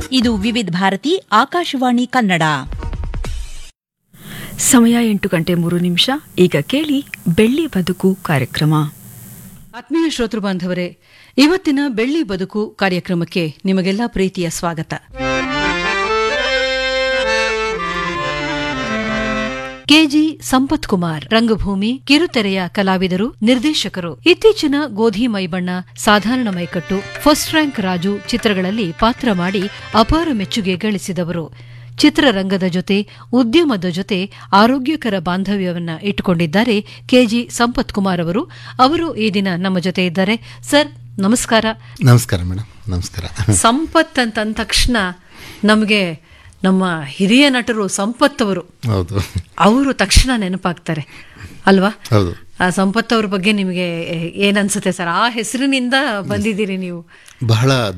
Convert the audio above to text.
ಇದು ವಿವಿಧ ಭಾರತಿ ಆಕಾಶವಾಣಿ ಕನ್ನಡ ಸಮಯ ಎಂಟು ಗಂಟೆ ಮೂರು ನಿಮಿಷ ಈಗ ಕೇಳಿ ಬೆಳ್ಳಿ ಬದುಕು ಕಾರ್ಯಕ್ರಮ ಆತ್ಮೀಯ ಶ್ರೋತೃ ಬಾಂಧವರೇ ಇವತ್ತಿನ ಬೆಳ್ಳಿ ಬದುಕು ಕಾರ್ಯಕ್ರಮಕ್ಕೆ ನಿಮಗೆಲ್ಲ ಪ್ರೀತಿಯ ಸ್ವಾಗತ ಕೆಜಿ ಸಂಪತ್ ಕುಮಾರ್ ರಂಗಭೂಮಿ ಕಿರುತೆರೆಯ ಕಲಾವಿದರು ನಿರ್ದೇಶಕರು ಇತ್ತೀಚಿನ ಗೋಧಿ ಮೈಬಣ್ಣ ಸಾಧಾರಣ ಮೈಕಟ್ಟು ಫಸ್ಟ್ ರ್ಯಾಂಕ್ ರಾಜು ಚಿತ್ರಗಳಲ್ಲಿ ಪಾತ್ರ ಮಾಡಿ ಅಪಾರ ಮೆಚ್ಚುಗೆ ಗಳಿಸಿದವರು ಚಿತ್ರರಂಗದ ಜೊತೆ ಉದ್ಯಮದ ಜೊತೆ ಆರೋಗ್ಯಕರ ಬಾಂಧವ್ಯವನ್ನ ಇಟ್ಟುಕೊಂಡಿದ್ದಾರೆ ಕೆಜಿ ಸಂಪತ್ ಕುಮಾರ್ ಅವರು ಅವರು ಈ ದಿನ ನಮ್ಮ ಜೊತೆ ಇದ್ದಾರೆ ಸರ್ ನಮಸ್ಕಾರ ನಮಸ್ಕಾರ ಮೇಡಮ್ ನಮಸ್ಕಾರ ಸಂಪತ್ ಅಂತ ಅಂದ ತಕ್ಷಣ ನಮಗೆ ನಮ್ಮ ಹಿರಿಯ ನಟರು ಸಂಪತ್ ಅವರು ಹೌದು ಅವರು ತಕ್ಷಣ ನೆನಪಾಗ್ತಾರೆ ಅಲ್ವಾ ಹೌದು ಆ ಸಂಪತ್ ಅವ್ರ ಬಗ್ಗೆ ನಿಮಗೆ ಏನನ್ಸುತ್ತೆ ಸರ್ ಆ ಹೆಸರಿನಿಂದ ಬಂದಿದ್ದೀರಿ ನೀವು ಬಹಳ